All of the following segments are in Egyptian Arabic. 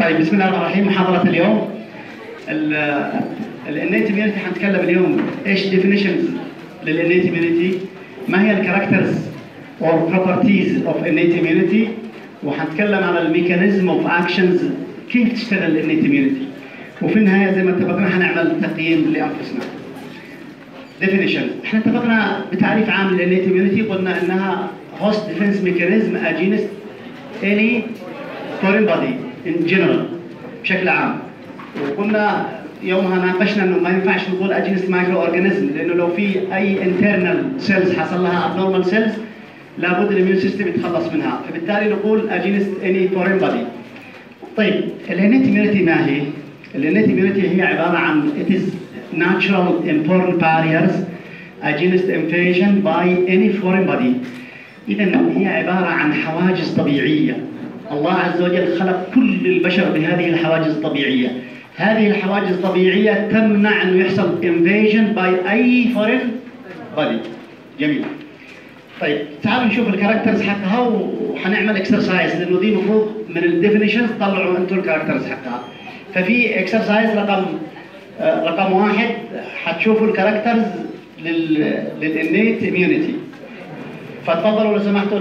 طيب بسم الله الرحمن الرحيم محاضرة اليوم الانيت immunity حنتكلم اليوم ايش definitions للانيت immunity ما هي الكاركترز or properties of innate immunity وحنتكلم على الميكانيزم اوف اكشنز كيف تشتغل الانيت immunity وفي النهاية زي ما اتفقنا حنعمل تقييم لانفسنا definition احنا اتفقنا بتعريف عام للانيت immunity قلنا انها host defense mechanism against any foreign body in general بشكل عام وقلنا يومها ناقشنا انه ما ينفعش نقول اجينست مايكرو اورجانيزم لانه لو في اي انترنال سيلز حصل لها ابنورمال سيلز لابد الاميون سيستم يتخلص منها فبالتالي نقول اجينست اني فورين بادي طيب الانيت immunity ما هي؟ الانيت immunity هي عباره عن it is natural important barriers against invasion by any foreign body اذا هي عباره عن حواجز طبيعيه الله عز وجل خلق كل البشر بهذه الحواجز الطبيعيه هذه الحواجز الطبيعيه تمنع انه يحصل invasion by اي foreign body جميل طيب تعالوا نشوف الكاركترز حقها وحنعمل اكسرسايز لانه دي المفروض من الديفينيشنز طلعوا انتم الكاركترز حقها ففي اكسرسايز رقم رقم واحد حتشوفوا الكاركترز لل للانيت اميونيتي فتفضلوا لو سمحتوا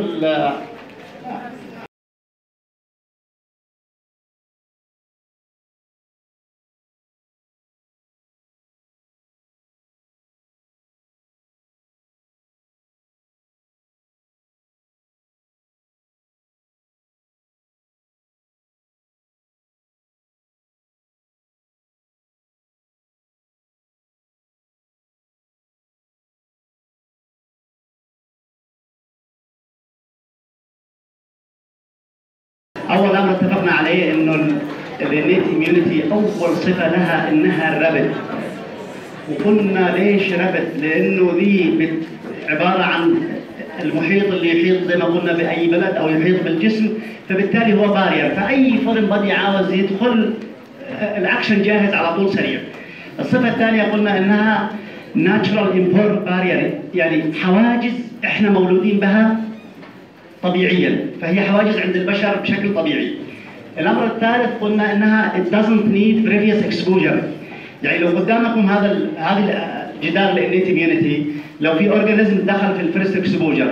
اول امر اتفقنا عليه انه الانيت اميونيتي اول صفه لها انها رابد وقلنا ليش رابد؟ لانه دي عباره عن المحيط اللي يحيط زي ما قلنا باي بلد او يحيط بالجسم فبالتالي هو بارير فاي فورن بادي عاوز يدخل الاكشن جاهز على طول سريع. الصفه الثانيه قلنا انها ناتشرال امبورت بارير يعني حواجز احنا مولودين بها طبيعيا فهي حواجز عند البشر بشكل طبيعي الامر الثالث قلنا انها it doesn't need previous exposure يعني لو قدامكم هذا ال هذا الجدار الانيت immunity لو في اورجانيزم دخل في الفيرست اكسبوجر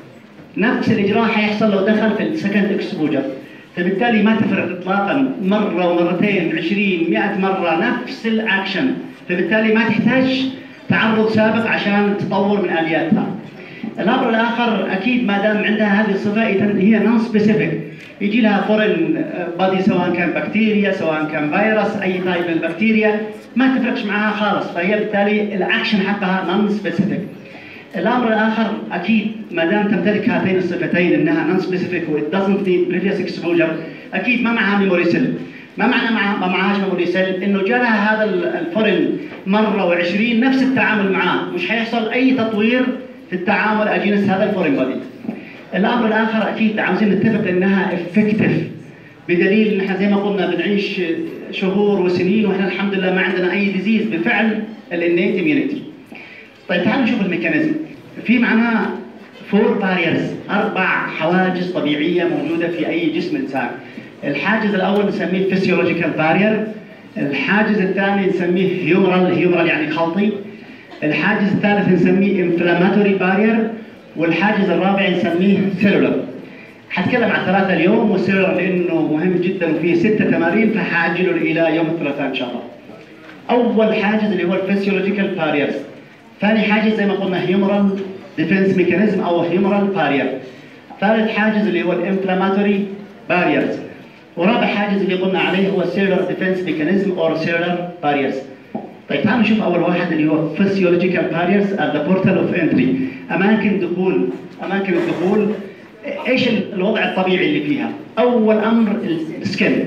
نفس الاجراء حيحصل لو دخل في السكند اكسبوجر فبالتالي ما تفرق اطلاقا مره ومرتين 20 100 مره نفس الاكشن فبالتالي ما تحتاج تعرض سابق عشان تطور من الياتها الامر الاخر اكيد ما دام عندها هذه الصفه هي نون سبيسيفيك يجي لها فورن بادي سواء كان بكتيريا سواء كان فيروس اي تايب من البكتيريا ما تفرقش معها خالص فهي بالتالي الاكشن حقها نون سبيسيفيك الامر الاخر اكيد ما دام تمتلك هاتين الصفتين انها نون سبيسيفيك و doesn't need previous exposure اكيد ما معها ميموري سيل ما معنى مع ما معهاش ميموري سيل انه جالها هذا الفورن مره و20 نفس التعامل معاه مش حيحصل اي تطوير في التعامل اجينست هذا الفورين بودي. الامر الاخر اكيد عاوزين نتفق انها افكتيف بدليل ان احنا زي ما قلنا بنعيش شهور وسنين واحنا الحمد لله ما عندنا اي ديزيز بفعل الانيت اميونيتي. طيب تعالوا نشوف الميكانيزم. في معنا فور باريرز اربع حواجز طبيعيه موجوده في اي جسم انسان. الحاجز الاول نسميه فيسيولوجيكال بارير الحاجز الثاني نسميه هيومرال هيومرال يعني خلطي الحاجز الثالث نسميه انفلاماتوري بارير والحاجز الرابع نسميه سيلولر حتكلم عن ثلاثة اليوم والسيلولر لأنه مهم جدا وفيه ستة تمارين فحاجله إلى يوم الثلاثاء إن شاء الله. أول حاجز اللي هو الفيسيولوجيكال باريرز. ثاني حاجز زي ما قلنا هيومرال ديفنس ميكانيزم أو هيومرال بارير. ثالث حاجز اللي هو الانفلاماتوري باريرز. ورابع حاجز اللي قلنا عليه هو السيلولر ديفنس ميكانيزم أو سيلولر باريرز. طيب تعالوا نشوف اول واحد اللي هو physiological barriers at the portal of entry اماكن دخول اماكن الدخول ايش الوضع الطبيعي اللي فيها؟ اول امر السكن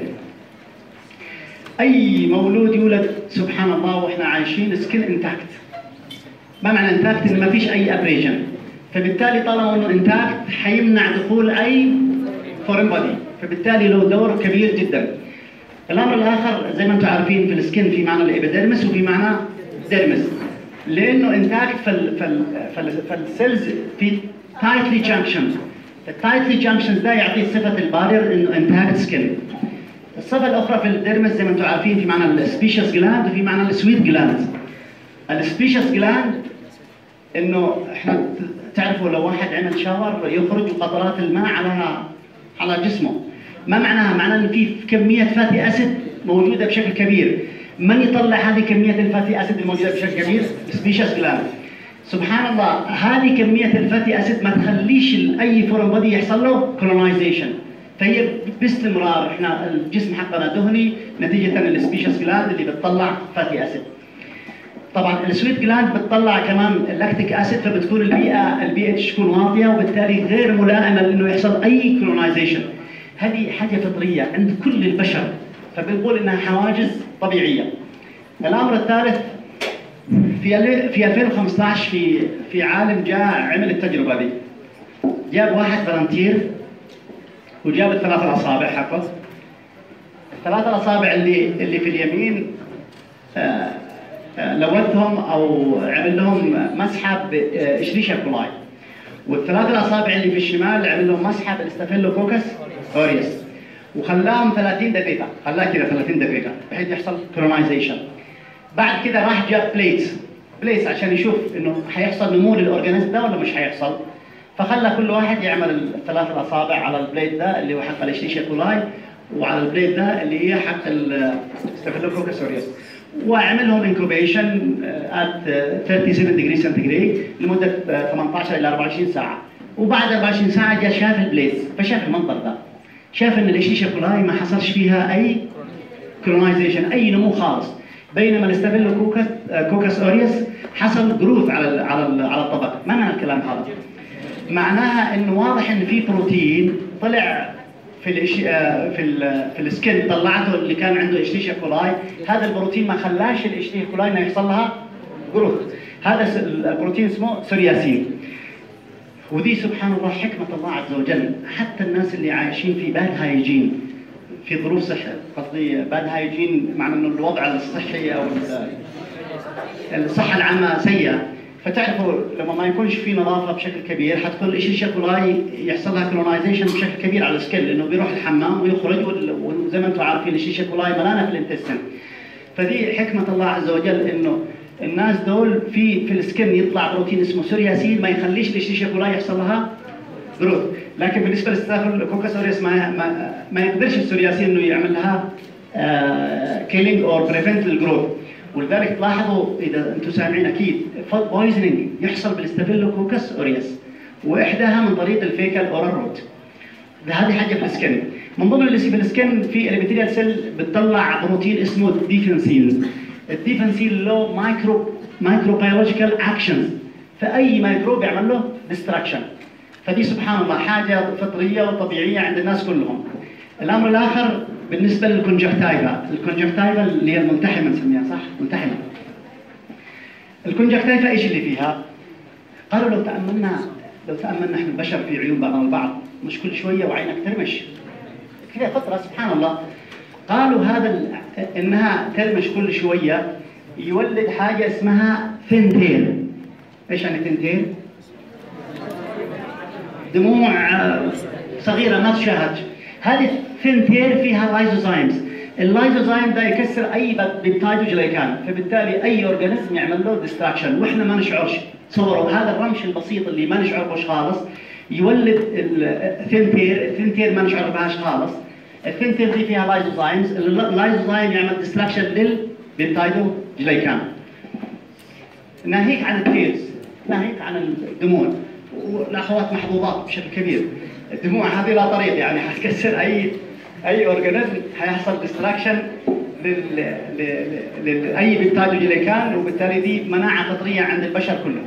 اي مولود يولد سبحان الله واحنا عايشين سكن انتاكت ما معنى انتاكت ان ما فيش اي ابريجن فبالتالي طالما انه انتاكت حيمنع دخول اي فورين بودي فبالتالي له دور كبير جدا الامر الاخر زي ما انتم عارفين في السكن في معنى الابيديرمس وفي معنى ديرمس لانه انتاكت فال فال فال فالسيلز في تايتلي جانكشنز التايتلي جانكشنز ده يعطي صفه البارير انه انتاكت سكن الصفه الاخرى في الديرمس زي ما انتم عارفين في معنى السبيشس جلاند وفي معنى السويت جلاند السبيشس جلاند انه احنا تعرفوا لو واحد عمل شاور يخرج قطرات الماء على على جسمه ما معناها؟ معناها ان في كميه فاتي اسيد موجوده بشكل كبير من يطلع هذه كميه الفاتي اسيد الموجوده بشكل كبير؟ سبيشس جلاند سبحان الله هذه كميه الفاتي اسيد ما تخليش اي فورم بودي يحصل له كولونايزيشن فهي باستمرار احنا الجسم حقنا دهني نتيجه السبيشس جلاند اللي بتطلع فاتي اسيد طبعا السويت جلاند بتطلع كمان اللاكتيك اسيد فبتكون البيئه البي اتش تكون واطيه وبالتالي غير ملائمه لانه يحصل اي كولونايزيشن هذه حاجه فطريه عند كل البشر فبنقول انها حواجز طبيعيه الامر الثالث في في 2015 في في عالم جاء عمل التجربه دي جاب واحد فلنتير وجاب الثلاث الاصابع حقه الثلاث الاصابع اللي اللي في اليمين آه لوثهم او عمل لهم مسحه باشريشيا كولاي والثلاث الاصابع اللي في الشمال عمل لهم مسحه بالاستافيلوكوكس اوريوس وخلاهم 30 دقيقه خلاه كذا 30 دقيقه بحيث يحصل كرونايزيشن بعد كده راح جاب بليتس بليتس عشان يشوف انه حيحصل نمو للاورجانيزم ده ولا مش حيحصل فخلى كل واحد يعمل الثلاث الاصابع على البليت ده اللي هو حق الاشريشيا كولاي وعلى البليت ده اللي هي حق الاستافيلوكوكس اوريوس واعملهم انكوبيشن ات 37 ديجري سنتيجريد لمده 18 الى 24 ساعه وبعد 24 ساعه جاء شاف البليز فشاف المنظر ده شاف ان الاشيشه كولاي ما حصلش فيها اي كولونايزيشن اي نمو خالص بينما الاستافيلو كوكس كوكس اوريوس حصل جروث على ال على ال على الطبق ما معنى الكلام هذا؟ معناها انه واضح ان في بروتين طلع في الإش... في ال... في السكن طلعته اللي كان عنده اشتيشيا كولاي هذا البروتين ما خلاش الاشتيشيا كولاي انه يحصل لها جروث هذا البروتين اسمه سورياسين ودي سبحان الله حكمة الله عز وجل حتى الناس اللي عايشين في باد هايجين في ظروف صحة قصدي باد هايجين معنى انه الوضع الصحي او الصحة العامة سيئة فتعرفوا لما ما يكونش في نظافه بشكل كبير حتكون الاشيشيا كولاي يحصل لها كولونايزيشن بشكل كبير على السكن لانه بيروح الحمام ويخرج وزي ما انتم عارفين الاشيشيا كولاي ملانه في الانتستين فدي حكمه الله عز وجل انه الناس دول في في السكن يطلع بروتين اسمه سورياسين ما يخليش الاشيشيا كولاي يحصل لها جروث لكن بالنسبه للستافيلوكوكس اوريوس ما, ما ما يقدرش السورياسين انه يعمل لها كيلينج اور بريفنت الجروث ولذلك تلاحظوا اذا انتم سامعين اكيد فود بويزنينج يحصل بالاستافيلوكوكس اوريوس واحداها من طريق الفيكال اورال روت هذه حاجه في السكن من ضمن اللي في السكن في الابيثيليال سيل بتطلع بروتين اسمه الديفنسين الديفنسين له مايكرو مايكرو بيولوجيكال اكشنز فاي ميكروب يعمل له ديستراكشن فدي سبحان الله حاجه فطريه وطبيعيه عند الناس كلهم الامر الاخر بالنسبه للكونجكتايفا الكونجكتايفا اللي هي الملتحمه نسميها صح ملتحمه الكونجكتايفا ايش اللي فيها قالوا لو تاملنا لو تاملنا احنا البشر في عيون بعضنا البعض مش كل شويه وعينك ترمش كذا فتره سبحان الله قالوا هذا ال... انها ترمش كل شويه يولد حاجه اسمها ثنتير ايش يعني ثنتير؟ دموع صغيره ما تشاهد هذه ثنتير فيها لايزوزايمز اللايزوزايم ده يكسر اي بيبتايدوجليكان فبالتالي اي اورجانيزم يعمل له ديستراكشن واحنا ما نشعرش تصوروا هذا الرمش البسيط اللي ما نشعر بهش خالص يولد الثنتير الثنتير ما نشعر بهاش خالص الثنتير دي فيها لايزوزايمز اللايزوزايم يعمل ديستراكشن للبيبتايدوجليكان ناهيك عن التيرز ناهيك عن الدموع والاخوات محظوظات بشكل كبير الدموع هذه لا طريق يعني حتكسر اي اي اورجانيزم حيحصل ديستراكشن لل لاي بيبتايدوجليكان وبالتالي دي مناعه فطريه عند البشر كلهم.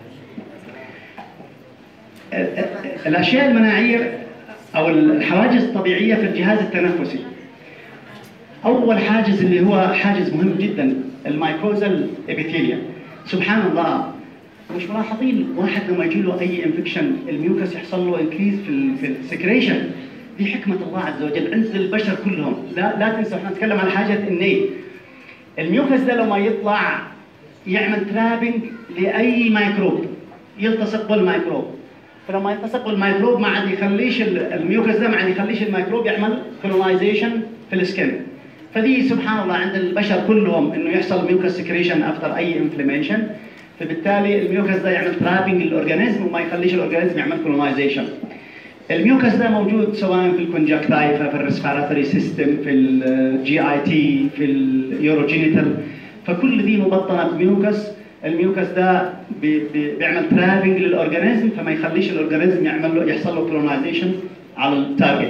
الاشياء المناعيه او الحواجز الطبيعيه في الجهاز التنفسي. اول حاجز اللي هو حاجز مهم جدا المايكوزال ابيثيليا. سبحان الله مش ملاحظين واحد لما يجي له اي انفكشن الميوكس يحصل له انكريز في ال في السكريشن دي حكمه الله عز وجل عند البشر كلهم لا لا تنسوا احنا نتكلم عن حاجه الني الميوكس ده لما يطلع يعمل ترابنج لاي ميكروب يلتصق بالميكروب فلما يلتصق بالميكروب ما عاد يخليش الميوكس ده ما عاد يخليش الميكروب يعمل كولونايزيشن في السكن فدي سبحان الله عند البشر كلهم انه يحصل ميوكس سكريشن افتر اي انفلاميشن فبالتالي الميوكس ده يعمل ترابنج للاورجانيزم وما يخليش الاورجانيزم يعمل كولونايزيشن الميوكس ده موجود سواء في الكونجكتايفا في الريسبيراتوري سيستم في الجي اي تي في اليوروجينيتال فكل دي مبطنه بميوكس الميوكس ده بي بي بيعمل ترابنج للاورجانيزم فما يخليش الاورجانيزم يعمل له يحصل له كولونايزيشن على التارجت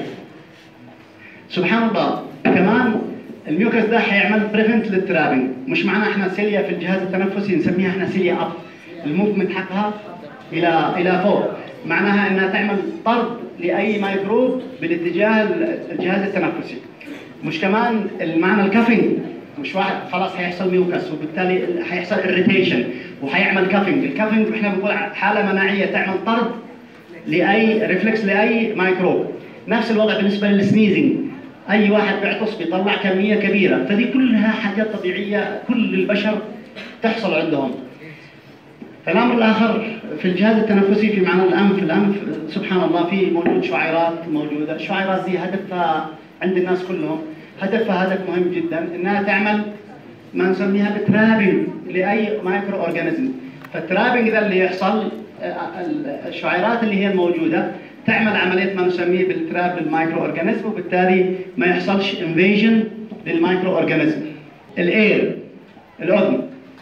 سبحان الله كمان الميوكس ده حيعمل بريفنت للترابنج مش معنى احنا سيليا في الجهاز التنفسي نسميها احنا سيليا اب الموفمنت حقها الى الى فوق معناها انها تعمل طرد لاي ميكروب بالاتجاه الجهاز التنفسي مش كمان المعنى الكافينج مش واحد خلاص هيحصل ميوكس وبالتالي هيحصل اريتيشن وهيعمل كافينج الكافينج احنا بنقول حاله مناعيه تعمل طرد لاي ريفلكس لاي ميكروب نفس الوضع بالنسبه للسنيزنج اي واحد بيعطس بيطلع كميه كبيره فدي كلها حاجات طبيعيه كل البشر تحصل عندهم الامر الاخر في الجهاز التنفسي في معنى الانف الانف سبحان الله في موجود شعيرات موجوده الشعيرات دي هدفها عند الناس كلهم هدفها هدف مهم جدا انها تعمل ما نسميها بترابنج لاي مايكرو اورجانيزم فالترابنج ده اللي يحصل الشعيرات اللي هي الموجوده تعمل عمليه ما نسميه بالتراب للمايكرو اورجانيزم وبالتالي ما يحصلش انفيجن للمايكرو اورجانيزم الاير الاذن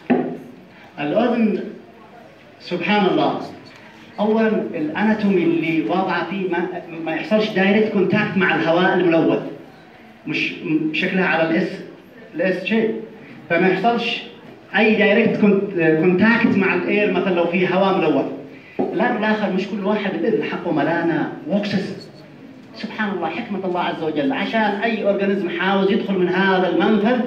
الاذن سبحان الله اولا الاناتومي اللي واضعه فيه ما, ما يحصلش دايركت كونتاكت مع الهواء الملوث مش شكلها على الاس الاس شيء فما يحصلش اي دايركت كونتاكت مع الاير مثلا لو في هواء ملوث الامر الاخر مش كل واحد الاذن حقه ملانه ووكسس سبحان الله حكمه الله عز وجل عشان اي اورجانيزم حاول يدخل من هذا المنفذ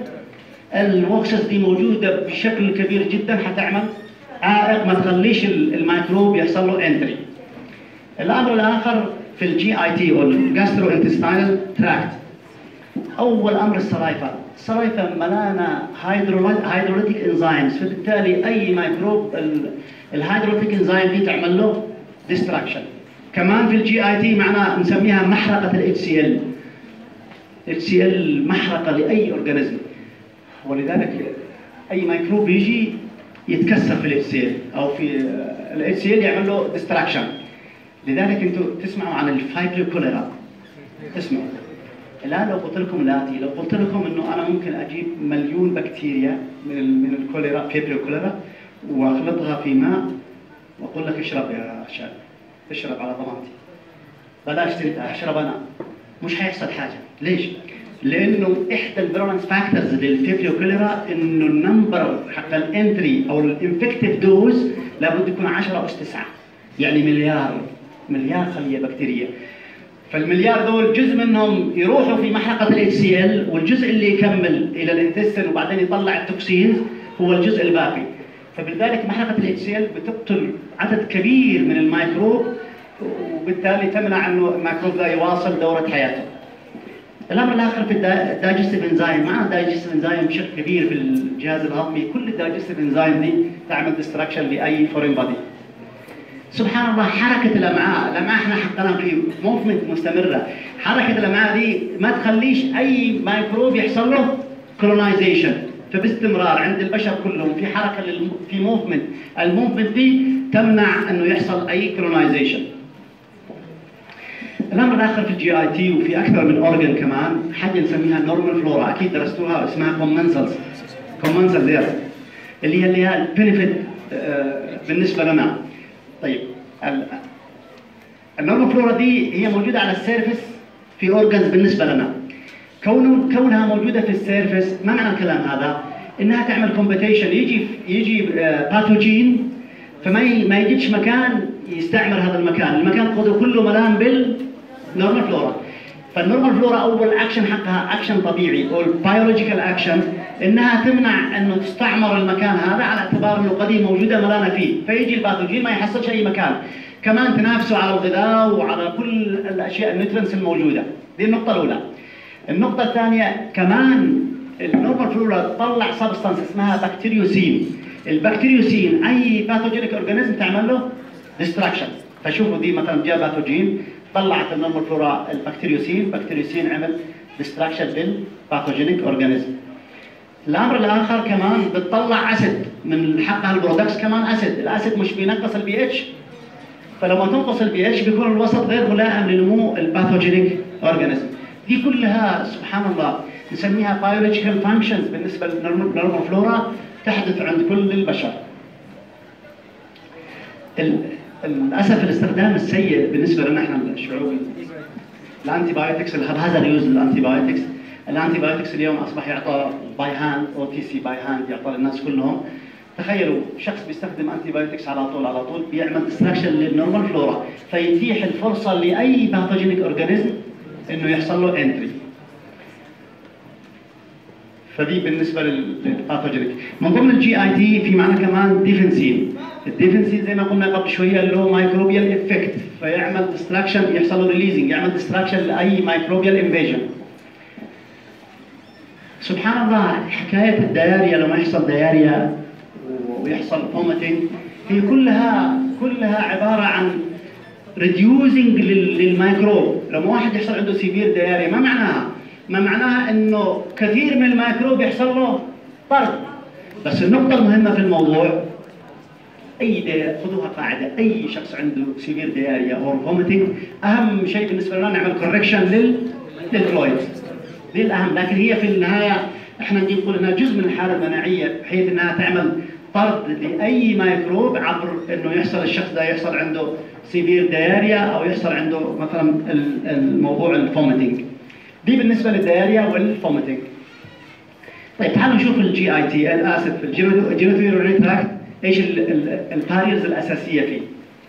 الوكسس دي موجوده بشكل كبير جدا حتعمل عائق ما تخليش الميكروب يحصل له انتري. الامر الاخر في الجي اي تي او الجاسترو انتستينال تراكت. اول امر السلايفا، السلايفا ملانه هيدروليتيك انزيمز فبالتالي اي ميكروب الهيدروليتيك انزيم دي تعمل له ديستراكشن. كمان في الجي اي تي معناها نسميها محرقه الاتش سي ال. اتش سي ال محرقه لاي اورجانيزم. ولذلك اي ميكروب يجي يتكسر في الاتش سي ال او في الاتش سي ال يعمل له ديستراكشن لذلك انتم تسمعوا عن الفايبرو كوليرا اسمعوا الان لو قلت لكم لاتي لو قلت لكم انه انا ممكن اجيب مليون بكتيريا من من الكوليرا فيبريو كوليرا واخلطها في ماء واقول لك اشرب يا شاب اشرب على ضمانتي بلاش تنتهي اشرب انا مش هيحصل حاجه ليش؟ لانه احدى الفيرولنس فاكتورز للفيبريو كوليرا انه النمبر حق الانتري او الانفكتيف دوز لابد يكون 10 اس 9 يعني مليار مليار خليه بكتيريه فالمليار دول جزء منهم يروحوا في محرقه الاتش سي ال والجزء اللي يكمل الى الانتستين وبعدين يطلع التوكسينز هو الجزء الباقي فبالذلك محرقه الاتش سي ال بتقتل عدد كبير من الميكروب وبالتالي تمنع انه الميكروب ده يواصل دوره حياته. الامر الاخر في الدايجستيف انزايم معنا دايجستيف انزايم بشكل كبير في الجهاز الهضمي كل الدايجستيف انزايم دي تعمل ديستراكشن لاي فورين بادي سبحان الله حركه الامعاء الامعاء احنا حطيناها في موفمنت مستمره حركه الامعاء دي ما تخليش اي ميكروب يحصل له كولونايزيشن فباستمرار عند البشر كلهم في حركه للم... في موفمنت الموفمنت دي تمنع انه يحصل اي كولونايزيشن الامر الاخر في الجي اي تي وفي اكثر من اورجن كمان حاجه نسميها نورمال فلورا اكيد درستوها اسمها كومنسلز كومنسلز اللي هي اللي هي البنفيت بالنسبه لنا طيب النورمال فلورا دي هي موجوده على السيرفس في اورجنز بالنسبه لنا كون كونها موجوده في السيرفس ما معنى الكلام هذا؟ انها تعمل كومبيتيشن يجي يجي باثوجين فما ما يجيش مكان يستعمر هذا المكان، المكان كله ملان بال نورمال فلورا فالنورمال فلورا اول اكشن حقها اكشن طبيعي او البيولوجيكال اكشن انها تمنع انه تستعمر المكان هذا على اعتبار انه قد موجوده ملانه فيه فيجي الباثوجين ما يحصلش اي مكان كمان تنافسوا على الغذاء وعلى كل الاشياء النيوترنس الموجوده دي النقطه الاولى النقطه الثانيه كمان النورمال فلورا تطلع سبستانس اسمها بكتيريوسين البكتيريوسين اي باثوجينيك اورجانيزم تعمل له ديستراكشن فشوفوا دي مثلا جاء باثوجين طلعت النورمال فلورا البكتيريوسين بكتيريوسين عمل ديستراكشن للباثوجينيك اورجانيزم الامر الاخر كمان بتطلع اسيد من حقها البرودكتس كمان اسيد الاسيد مش بينقص البي اتش فلما تنقص البي اتش بيكون الوسط غير ملائم لنمو الباثوجينيك اورجانيزم دي كلها سبحان الله نسميها biological functions بالنسبه للنورمال فلورا تحدث عند كل البشر للاسف الاستخدام السيء بالنسبه لنا احنا الشعوب الانتي بايوتكس هذا يوز الانتي بايوتكس الانتي بايوتكس اليوم اصبح يعطى باي هاند او تي سي باي هاند يعطى للناس كلهم تخيلوا شخص بيستخدم انتي بايوتكس على طول على طول بيعمل ديستراكشن للنورمال فلورا فيتيح الفرصه لاي باثوجينيك اورجانيزم انه يحصل له انتري فدي بالنسبه للباثوجينيك من ضمن الجي اي تي في معنا كمان ديفنسين الديفنسين زي ما قلنا قبل شويه له مايكروبيال افكت فيعمل ديستراكشن يحصل له ريليزنج يعمل ديستراكشن لاي مايكروبيال انفيجن سبحان الله حكايه الدياريا لما يحصل دياريا ويحصل فوميتنج هي كلها كلها عباره عن ريديوزنج للميكروب لما واحد يحصل عنده سيفير دياريا ما معناها؟ ما معناها انه كثير من الميكروب يحصل له طرد بس النقطه المهمه في الموضوع اي دي خذوها قاعده اي شخص عنده سيفير دياريا او فوميتنج اهم شيء بالنسبه لنا نعمل كوركشن لل للفلويد دي الاهم لكن هي في النهايه احنا نقول انها جزء من الحاله المناعيه بحيث انها تعمل طرد لاي ميكروب عبر انه يحصل الشخص ده يحصل عنده سيفير دياريا او يحصل عنده مثلا الموضوع الفوميتنج دي بالنسبه للدياريا والفوميتنج طيب تعالوا نشوف الجي اي تي اسف في الجينوتيوري تراكت ايش الباريرز الاساسيه فيه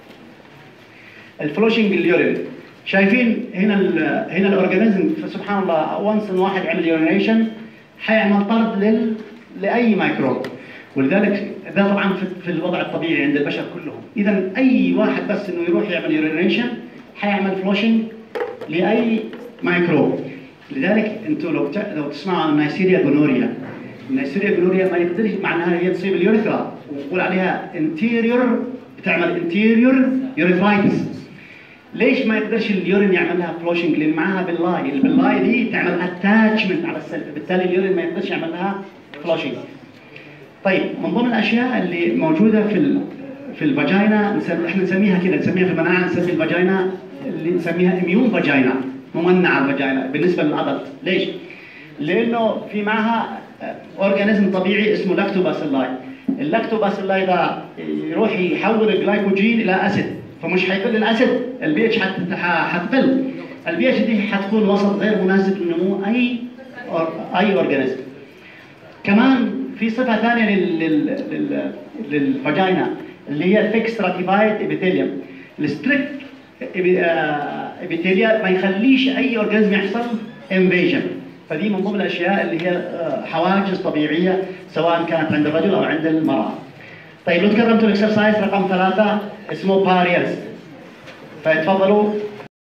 الفلوشنج اليورين شايفين هنا ال هنا الاورجانيزم سبحان الله وانس ان واحد عمل يورينيشن حيعمل طرد لل لاي ميكروب ولذلك ده طبعا في, في الوضع الطبيعي عند البشر كلهم اذا اي واحد بس انه يروح يعمل يورينيشن حيعمل فلوشنج لاي ميكروب لذلك انتم لو لو تسمعوا عن النيسيريا جونوريا النيسيريا جونوريا ما يقدرش معناها هي تصيب اليوريثرا ونقول عليها انتيريور بتعمل انتيريور يوريثرايتس ليش ما يقدرش اليورين يعمل لها فلوشنج لان معاها باللاي الباللاي دي تعمل اتاتشمنت على السيل بالتالي اليورين ما يقدرش يعمل لها فلوشنج طيب من ضمن الاشياء اللي موجوده في ال في الفاجينا نسمي احنا نسميها كده نسميها في المناعه نسمي الفاجينا اللي نسميها اميون فاجينا ممنعه الفاجينا بالنسبه للعضل ليش؟ لانه في معها اورجانيزم طبيعي اسمه لاكتوباسيلاي اللاكتوباسيلاي ده يروح يحول الجلايكوجين الى اسيد فمش هيقل الاسيد البي اتش هتقل البي اتش دي هتكون وسط غير مناسب لنمو اي اي اورجانيزم كمان في صفه ثانيه لل لل للفاجينا اللي هي ثيك ستراتيفايد ابيثيليوم الستريكت ابيثيليا ما يخليش اي اورجانيزم يحصل انفيجن فدي من ضمن الاشياء اللي هي حواجز طبيعيه سواء كانت عند الرجل او عند المراه. طيب لو تكرمتوا الاكسرسايز رقم ثلاثه اسمه باريرز فيتفضلوا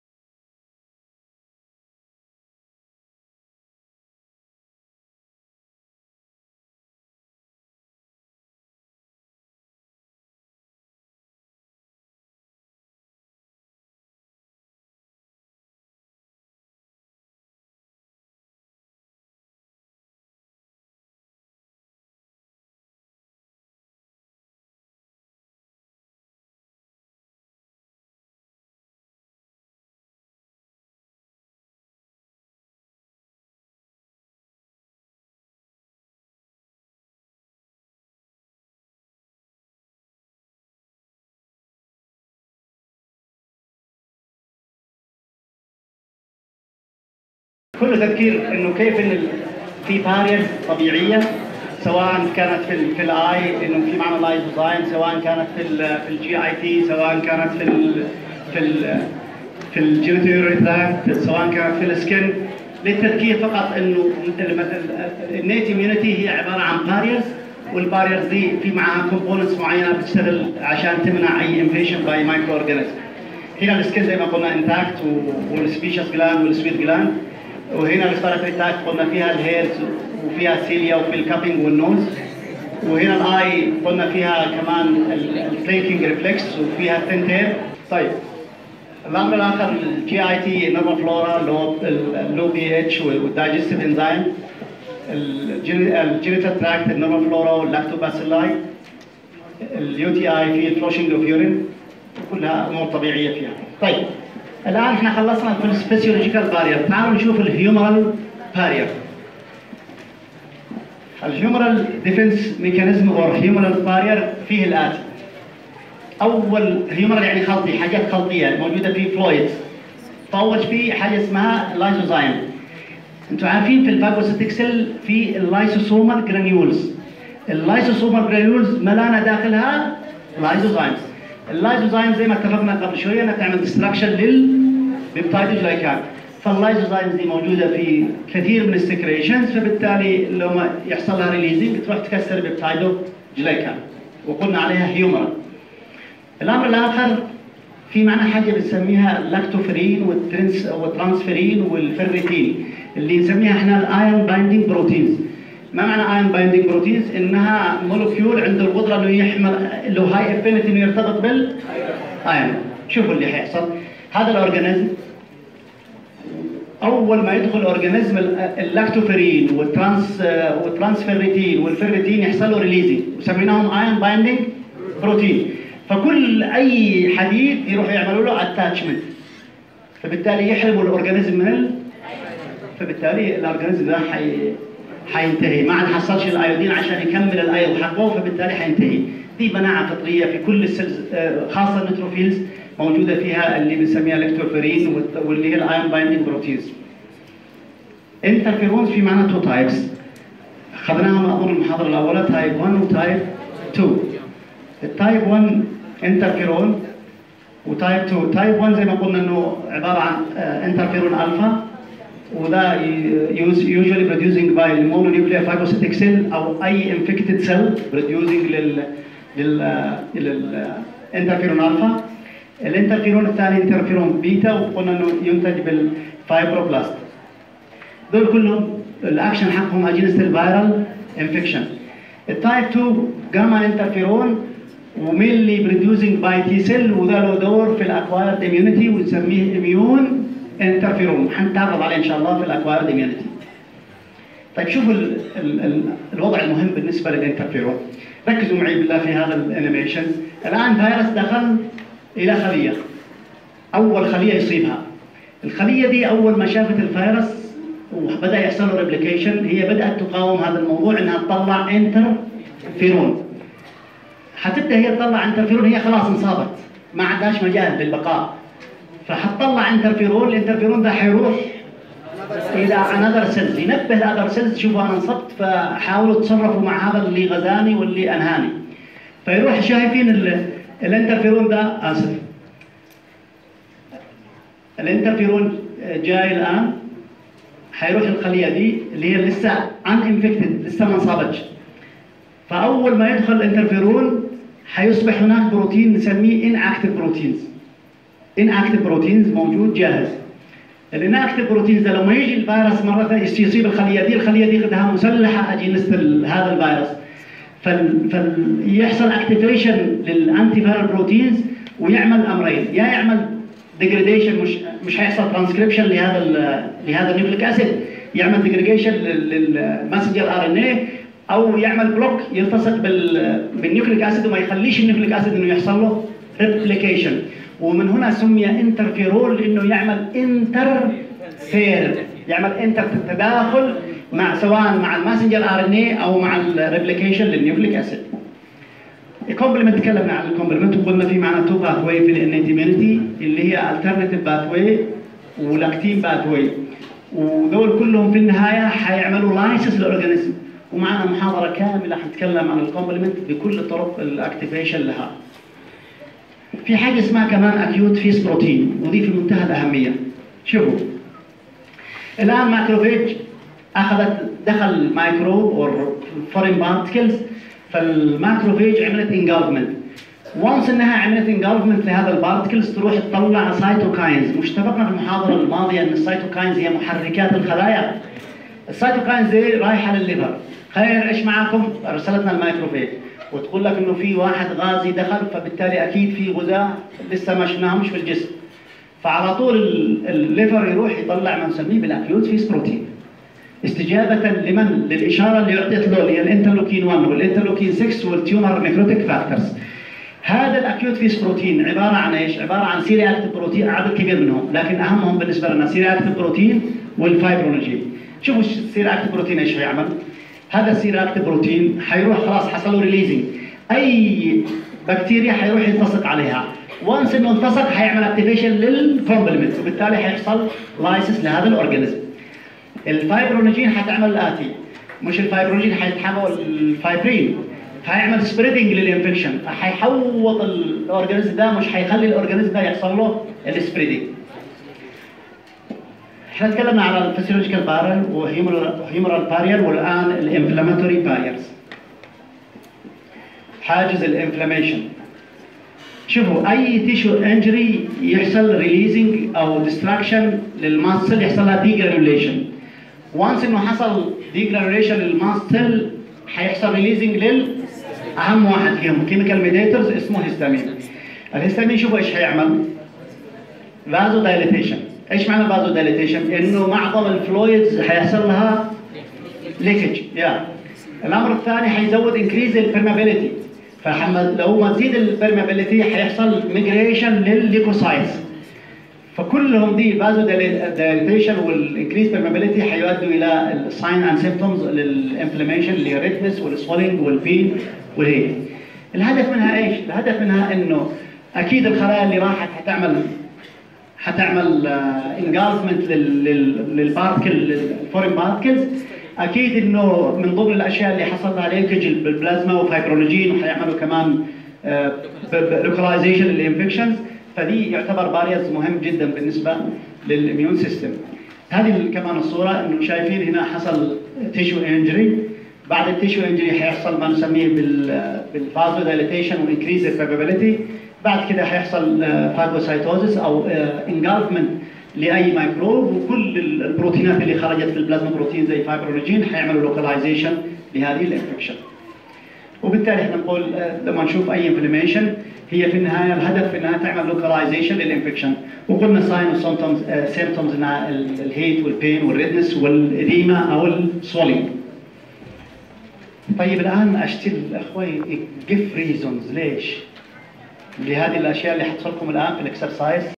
كل تذكير انه كيف ان في باريرز طبيعيه سواء كانت في ال في الاي انه في معنا لايف ديزاين سواء كانت في ال في الجي اي تي سواء كانت في ال في ال في الجينيتوري تراكت سواء كانت في السكن للتذكير فقط انه النيت اميونيتي هي عباره عن باريرز والباريرز دي في معها كومبوننتس معينه بتشتغل عشان تمنع اي انفيشن باي مايكرو اورجانيزم هنا السكن زي ما قلنا انتاكت والسبيشس جلاند والسويت جلاند وهنا الريسبيراتوري تاك قلنا فيها الهيرز وفيها السيليا وفي الكابينج والنوز وهنا الاي قلنا فيها كمان الفليكينج ريفلكس وفيها التنتير طيب الامر الاخر الجي اي تي نورمال فلورا اللو بي اتش والدايجستيف انزيم الجينيتال تراكت النورمال فلورا واللاكتوباسيلاي اليو تي اي في الفلوشنج اوف يورين كلها امور طبيعيه فيها. طيب الان احنا خلصنا في السبيسيولوجيكال بارير تعالوا نشوف الهيومرال بارير. الهيومرال ديفنس ميكانيزم او هيومرال بارير فيه الاتي. اول هيومرال يعني خلطي حاجات خلطيه موجوده في فلويدز. فاول في حاجه اسمها لايزوزايم. انتم عارفين في الفاجوسيتيك سيل في اللايسوسومال جرانيولز. اللايسوسومال جرانيولز ملانه داخلها لايزوزايمز. اللايزوزايم زي ما اتفقنا قبل شويه انها تعمل ديستراكشن للبيبتايدوجلايكان فاللايزوزايمز دي موجوده في كثير من السكريشنز فبالتالي لما يحصل لها ريليزنج تروح تكسر بيبتايدوجلايكان وقلنا عليها هيومرال الامر الاخر في معنا حاجه بنسميها اللاكتوفرين والترانس والترانسفيرين والفيريتين اللي نسميها احنا الايون بايندينج بروتينز ما معنى ايون بايندينج بروتينز؟ انها مولكيول عنده القدره انه يحمل له هاي افينيتي انه يرتبط بال ايون شوفوا اللي حيحصل هذا الاورجانيزم اول ما يدخل الاورجانيزم اللاكتوفيرين والترانس والترانسفيريتين والفيريتين يحصل له ريليزنج وسميناهم ايون بايندينج بروتين فكل اي حديد يروحوا يعملوا له اتاتشمنت فبالتالي يحرموا الاورجانيزم من ال... فبالتالي الاورجانيزم ده حي... حينتهي ما عاد حصلش الايودين عشان يكمل الايود حقه فبالتالي حينتهي دي مناعه فطريه في كل السيلز خاصه النيتروفيلز موجوده فيها اللي بنسميها الكتروفيرين واللي هي الايون بايندينج بروتينز انترفيرونز في معنا تو تايبس اخذناها مأمور المحاضره الاولى تايب 1 وتايب 2 التايب 1 انترفيرون وتايب 2 تايب 1 زي ما قلنا انه عباره عن انترفيرون الفا وده usually producing by mononuclear phagocytic cell او اي infected cell producing لل لل للانترفيرون الفا الانترفيرون الثاني انترفيرون بيتا وقلنا انه ينتج بالفايبروبلاست دول كلهم الاكشن حقهم اجينست الفيرال انفكشن التايب 2 جاما انترفيرون ومينلي بروديوسنج باي تي سيل وده له دور في الاكوايرد اميونيتي ونسميه اميون انترفيرون حنتعرض عليه ان شاء الله في الاكوايرد اميونيتي طيب شوفوا ال ال ال الوضع المهم بالنسبه للانترفيرون ركزوا معي بالله في هذا الانيميشن الان فيروس دخل الى خليه اول خليه يصيبها الخليه دي اول ما شافت الفيروس وبدا يحصل له ريبليكيشن هي بدات تقاوم هذا الموضوع انها تطلع انترفيرون حتبدا هي تطلع انترفيرون هي خلاص انصابت ما عندهاش مجال للبقاء فحتطلع انترفيرون الانترفيرون ده حيروح الى انذر سيلز ينبه الاذر سيلز شوفوا انا انصبت فحاولوا تصرفوا مع هذا اللي غزاني واللي انهاني فيروح شايفين الانترفيرون ده اسف الانترفيرون جاي الان حيروح الخليه دي اللي هي لسه ان انفكتد لسه ما انصابتش فاول ما يدخل الانترفيرون حيصبح هناك بروتين نسميه ان اكتف بروتينز ان اكتف بروتينز موجود جاهز الان اكتف بروتينز ده لما يجي الفيروس مره ثانيه يصيب الخليه دي الخليه دي خدها مسلحه اجينست هذا الفيروس فيحصل اكتيفيشن للانتي فيرال بروتينز ويعمل امرين يا يعمل ديجريديشن مش مش هيحصل ترانسكريبشن لهذا لهذا النيوكليك اسيد يعمل ديجريديشن للماسنجر ار ان اي او يعمل بلوك يلتصق بال بالنيوكليك اسيد وما يخليش النيوكليك اسيد انه يحصل له ريبليكيشن ومن هنا سمي انترفيرول لانه يعمل انترفير يعمل انتر تداخل مع سواء مع الماسنجر ار ان اي او مع الريبليكيشن للنيوكليك اسيد الكومبلمنت تكلمنا عن الكومبلمنت وقلنا في معنا تو باث واي في الانيت immunity اللي هي الترناتيف باث واي ولاكتين باث واي ودول كلهم في النهايه حيعملوا لايسس للاورجانيزم ومعنا محاضره كامله حنتكلم عن الكومبلمنت بكل طرق الاكتيفيشن لها في حاجه اسمها كمان اكيوت فيس بروتين ودي في منتهى الاهميه شوفوا الان ماكروفيج اخذت دخل مايكروب او فورين بارتكلز فالماكروفيج عملت انجلفمنت وانس انها عملت انجلفمنت لهذا البارتكلز تروح تطلع سايتوكاينز مش اتفقنا في المحاضره الماضيه ان السايتوكاينز هي محركات الخلايا السايتوكاينز دي رايحه للليفر خير ايش معاكم ارسلتنا المايكروفيج وتقول لك انه في واحد غازي دخل فبالتالي اكيد في غذاء لسه ما شفناهمش في الجسم فعلى طول ال- الليفر يروح يطلع ما نسميه بالاكيوت فيس بروتين استجابة لمن؟ للإشارة اللي أعطيت له اللي هي الانترلوكين 1 والانترلوكين 6 والتيومر نيكروتيك فاكتورز. هذا الاكيوت فيس بروتين عبارة عن ايش؟ عبارة عن سيري اكتيف بروتين عدد كبير منهم، لكن أهمهم بالنسبة لنا سيري اكتيف بروتين والفايبرونجين. شوفوا السيري اكتيف بروتين ايش هيعمل؟ هذا السيري اكتيف بروتين حيروح خلاص حصل له ريليزنج. أي بكتيريا حيروح يلتصق عليها. وانس انه التصق حيعمل اكتيفيشن للكومبلمنت وبالتالي حيحصل لايسس لهذا الاورجانيزم. الفايبرونجين حتعمل الاتي مش الفايبرونجين حيتحول الفايبرين هيعمل سبريدنج للانفكشن هيحوط الاورجانيزم ده مش هيخلي الاورجانيزم ده يحصل له السبريدنج احنا تكلمنا على الفسيولوجيكال بارير وهيومرال بارير والان الانفلاماتوري باريرز حاجز الانفلاميشن شوفوا اي تيشو انجري يحصل ريليزنج او ديستراكشن للماسل يحصل لها ديجرانيوليشن وانس انه حصل ديجرانيوليشن للماسل هيحصل ريليزنج لل اهم واحد فيهم كيميكال ميديتورز اسمه هيستامين الهيستامين شوفوا ايش هيعمل فازو دايليتيشن ايش معنى فازو دايليتيشن انه معظم الفلويدز هيحصل لها ليكج يا الامر الثاني حيزود انكريز البرمابيلتي فحما لو ما تزيد البرمابيلتي حيحصل ميجريشن للليكوسايتس فكلهم دي فازو دايليتيشن والانكريز بيرمابيلتي حيؤدوا الى الساين اند سيمبتومز للانفلاميشن اللي هي الريدنس والسوالينج والبين والهيك الهدف منها ايش؟ الهدف منها انه اكيد الخلايا اللي راحت حتعمل حتعمل انجازمنت للبارتكل للفورين بارتكلز اكيد انه من ضمن الاشياء اللي حصل لها لينكج بالبلازما وفايبرولوجين وحيعملوا كمان لوكلايزيشن للانفكشنز فدي يعتبر باريرز مهم جدا بالنسبه للاميون سيستم هذه كمان الصوره انه شايفين هنا حصل تيشو انجري بعد التيشو انجري حيحصل ما نسميه بال بالفازو دايليتيشن وانكريز البروبابيلتي بعد كده حيحصل فاجوسايتوزس او انجلفمنت لاي ميكروب وكل البروتينات اللي خرجت في البلازما بروتين زي فايبرولوجين حيعملوا لوكلايزيشن لهذه الانفكشن وبالتالي احنا نقول لما نشوف اي انفلاميشن هي في النهايه الهدف انها تعمل لوكلايزيشن للانفكشن وقلنا ساين وسيمتومز سيمتومز انها الهيت والبين والريدنس والاديما او السوالينج طيب الان اشتي اخوي جيف ريزونز ليش؟ لهذه الاشياء اللي حطها لكم الان في الاكسرسايز